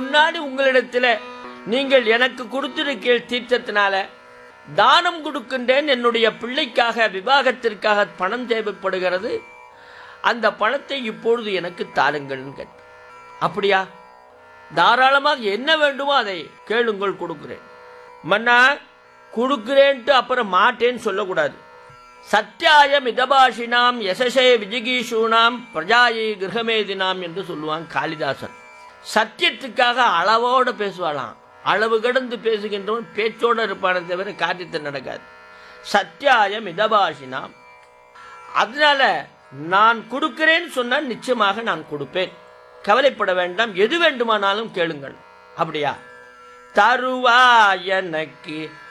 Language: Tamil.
முன்னாடி உங்களிடத்துல நீங்கள் எனக்கு கொடுத்திருக்கிற தீர்த்தத்தினால தானம் கொடுக்கின்றேன் என்னுடைய பிள்ளைக்காக விவாகத்திற்காக பணம் தேவைப்படுகிறது அந்த பணத்தை இப்பொழுது எனக்கு தாருங்கள்னு கேட்டார் அப்படியா தாராளமாக என்ன வேண்டுமோ அதை கேளுங்கள் கொடுக்கிறேன் மன்னா கொடுக்கிறேன்ட்டு அப்புறம் மாட்டேன்னு சொல்லக்கூடாது சத்தியாய மிதபாஷினாம் யசசே விஜிகீஷூனாம் பிரஜாயை கிரகமேதினாம் என்று சொல்லுவான் காளிதாசன் சத்தியத்துக்காக அளவோடு பேசுவாளாம் அளவு கடந்து பேசுகின்றவன் பேச்சோடு இருப்பானே தவிர காரியத்தை நடக்காது சத்தியாய மிதபாஷினாம் அதனால நான் கொடுக்கிறேன்னு சொன்னால் நிச்சயமாக நான் கொடுப்பேன் கவலைப்பட வேண்டாம் எது வேண்டுமானாலும் கேளுங்கள் அப்படியா தருவா எனக்கு